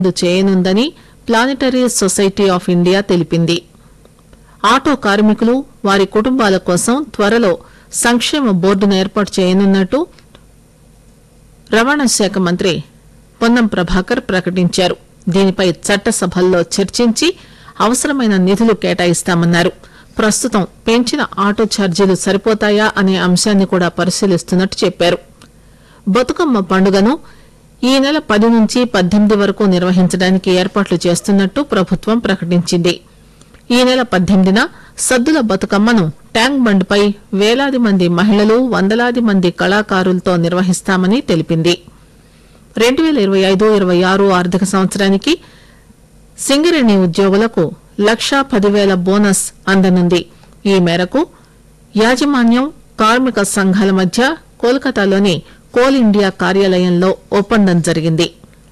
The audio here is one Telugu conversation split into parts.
రద్దు చేయనుందని ప్లానిటరీ సొసైటీ ఆఫ్ ఇండియా తెలిపింది ఆటో కార్మికులు వారి కుటుంబాల కోసం త్వరలో సంక్షేమ బోర్డును ఏర్పాటు చేయనున్నట్టు రవాణా శాఖ మంత్రి పొన్నం ప్రభాకర్ ప్రకటించారు దీనిపై చట్టసభల్లో చర్చించి అవసరమైన నిధులు కేటాయిస్తామన్నారు ప్రస్తుతం పెంచిన ఆటో ఛార్జీలు సరిపోతాయా అనే అంశాన్ని కూడా పరిశీలిస్తున్నట్టు చెప్పారు బతుకమ్మ పండుగను ఈ నెల పది నుంచి పద్దెనిమిది వరకు నిర్వహించడానికి ఏర్పాట్లు చేస్తున్నట్టు ప్రభుత్వం ప్రకటించింది ఈ నెల పద్దెనిమిదిన సద్దుల బతుకమ్మను ట్యాంక్ బండ్పై వేలాది మంది మహిళలు వందలాది మంది కళాకారులతో నిర్వహిస్తామని తెలిపింది రెండు వేల ఇరవై ఐదు ఇరవై ఆరు ఆర్థిక సంవత్సరానికి సింగరేణి ఉద్యోగులకు లక్షా పదివేల బోనస్ అందనుంది ఈ మేరకు యాజమాన్యం కార్మిక సంఘాల మధ్య కోల్కతాలోని కోల్ ఇండియా కార్యాలయంలో ఒప్పందం జరిగింది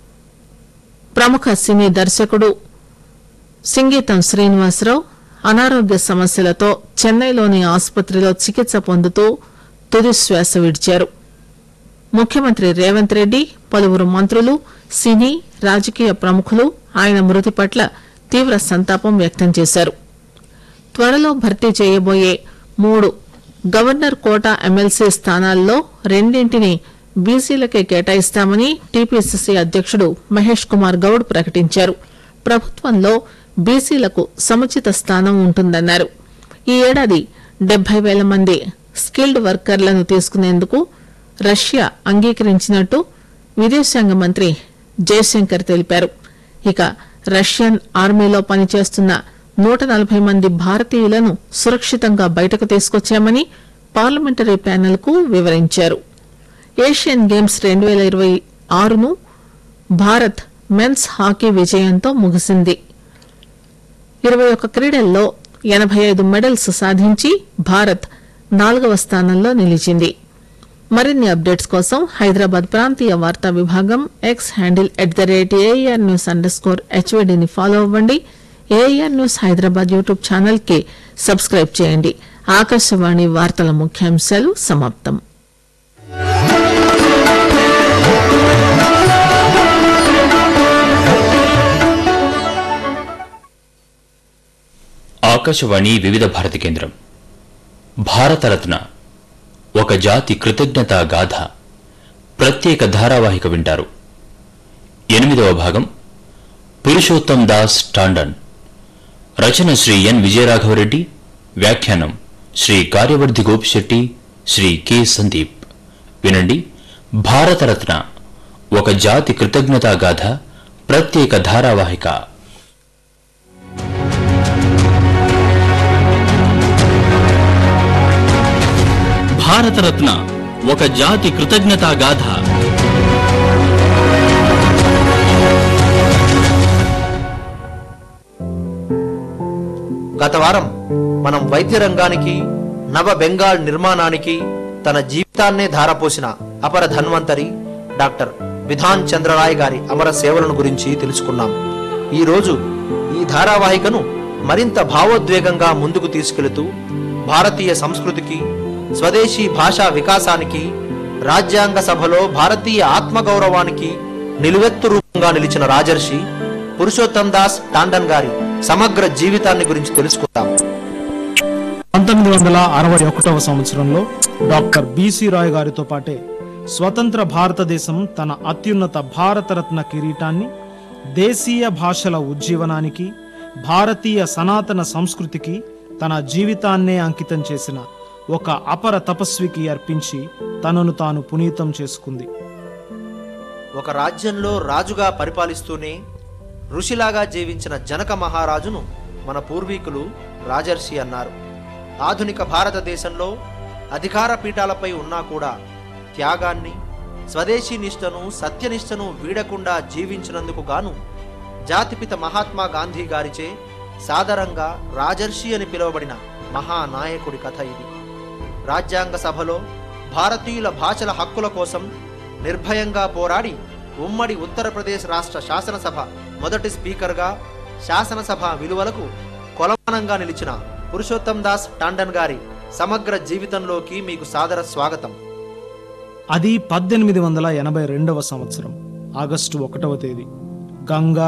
ప్రముఖ సినీ దర్శకుడు సింగీతం శ్రీనివాసరావు అనారోగ్య సమస్యలతో చెన్నైలోని ఆసుపత్రిలో చికిత్స పొందుతూ తుది శ్వాస విడిచారు ముఖ్యమంత్రి రేవంత్ రెడ్డి పలువురు మంత్రులు సినీ రాజకీయ ప్రముఖులు ఆయన మృతి పట్ల తీవ్ర సంతాపం వ్యక్తం చేశారు త్వరలో భర్తీ చేయబోయే మూడు గవర్నర్ కోటా ఎమ్మెల్సీ స్థానాల్లో రెండింటిని బీసీలకే కేటాయిస్తామని టీపీసీసీ అధ్యక్షుడు మహేష్ కుమార్ గౌడ్ ప్రకటించారు ప్రభుత్వంలో బీసీలకు సముచిత స్థానం ఉంటుందన్నారు ఈ ఏడాది డెబ్బై వేల మంది స్కిల్డ్ వర్కర్లను తీసుకునేందుకు రష్యా అంగీకరించినట్టు విదేశాంగ మంత్రి జయశంకర్ తెలిపారు ఇక రష్యన్ ఆర్మీలో పనిచేస్తున్న నూట నలభై మంది భారతీయులను సురక్షితంగా బయటకు తీసుకొచ్చామని పార్లమెంటరీ ప్యానెల్ కు వివరించారు ఏషియన్ గేమ్స్ రెండు వేల ఇరవై ఆరును భారత్ మెన్స్ హాకీ విజయంతో ముగిసింది ఇరవై ఒక్క క్రీడల్లో ఎనభై ఐదు మెడల్స్ సాధించి భారత్ నాలుగవ స్థానంలో నిలిచింది మరిన్ని అప్డేట్స్ కోసం హైదరాబాద్ ప్రాంతీయ వార్తా విభాగం X handle at the rate AR news underscore హెచ్వీడీని ఫాలో అవ్వండి AR news Hyderabad YouTube channel కి సబ్స్క్రైబ్ చేయండి ఆకాశవాణి వార్తల ముఖ్యాంశాలు సమాప్తం ఆకాశవాణి వివిధ భారతి కేంద్రం భారతరత్న ఒక జాతి కృతజ్ఞతా గాథ ప్రత్యేక ధారావాహిక వింటారు ఎనిమిదవ భాగం పురుషోత్తం దాస్ టాండన్ రచన శ్రీ ఎన్ విజయరాఘవరెడ్డి వ్యాఖ్యానం శ్రీ కార్యవర్ధి గోపిశెట్టి శ్రీ కె సందీప్ వినండి భారతరత్న ఒక జాతి కృతజ్ఞతా గాథ ప్రత్యేక ధారావాహిక భారతరత్న ఒక జాతి కృతజ్ఞతా గాథ గత వారం మనం వైద్య రంగానికి నవ బెంగాల్ నిర్మాణానికి తన జీవితాన్నే ధారపోసిన అపర ధన్వంతరి డాక్టర్ విధాన్ చంద్రరాయ్ గారి అమర సేవలను గురించి తెలుసుకున్నాం ఈ రోజు ఈ ధారావాహికను మరింత భావోద్వేగంగా ముందుకు తీసుకెళుతూ భారతీయ సంస్కృతికి స్వదేశీ భాషా వికాసానికి రాజ్యాంగ సభలో భారతీయ ఆత్మగౌరవానికి నిలువెత్తు రూపంగా నిలిచిన రాజర్షి పురుషోత్తం దాస్ టాండన్ గారి సమగ్ర జీవితాన్ని గురించి తెలుసుకుందాం పంతొమ్మిది వందల అరవై ఒకటవ సంవత్సరంలో డాక్టర్ బిసి రాయ్ గారితో పాటే స్వతంత్ర భారతదేశం తన అత్యున్నత భారతరత్న కిరీటాన్ని దేశీయ భాషల ఉజ్జీవనానికి భారతీయ సనాతన సంస్కృతికి తన జీవితాన్నే అంకితం చేసిన ఒక అపర తపస్వికి అర్పించి తనను తాను పునీతం చేసుకుంది ఒక రాజ్యంలో రాజుగా పరిపాలిస్తూనే ఋషిలాగా జీవించిన జనక మహారాజును మన పూర్వీకులు రాజర్షి అన్నారు ఆధునిక భారతదేశంలో అధికార పీఠాలపై ఉన్నా కూడా త్యాగాన్ని స్వదేశీ నిష్టను సత్యనిష్టను వీడకుండా జీవించినందుకు గాను జాతిపిత మహాత్మా గాంధీ గారిచే సాదరంగా రాజర్షి అని పిలువబడిన మహానాయకుడి కథ ఇది రాజ్యాంగ సభలో భారతీయుల భాషల హక్కుల కోసం నిర్భయంగా పోరాడి ఉమ్మడి ఉత్తరప్రదేశ్ రాష్ట్ర శాసనసభ మొదటి స్పీకర్గా శాసనసభ విలువలకు కొలమానంగా నిలిచిన పురుషోత్తం దాస్ టాండన్ గారి సమగ్ర జీవితంలోకి మీకు సాదర స్వాగతం అది పద్దెనిమిది వందల ఎనభై రెండవ సంవత్సరం ఆగస్టు ఒకటవ తేదీ గంగా